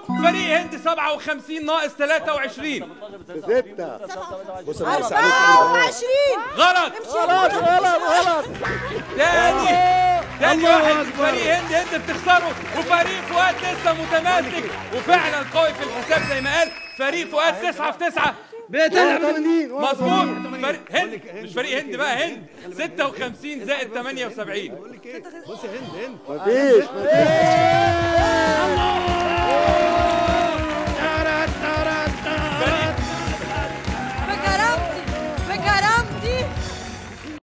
فريق هند 57 ناقص 23 ستة بص يا بص 24 غلط غلط غلط غلط تاني تاني واحد فريق هند هند بتخسره وفريق فؤاد لسه متماسك وفعلا قوي في الحساب زي ما قال فريق فؤاد 9 في 9 مظبوط فريق هند مش فريق هند بقى هند 56 زائد 78 مفيش مفيش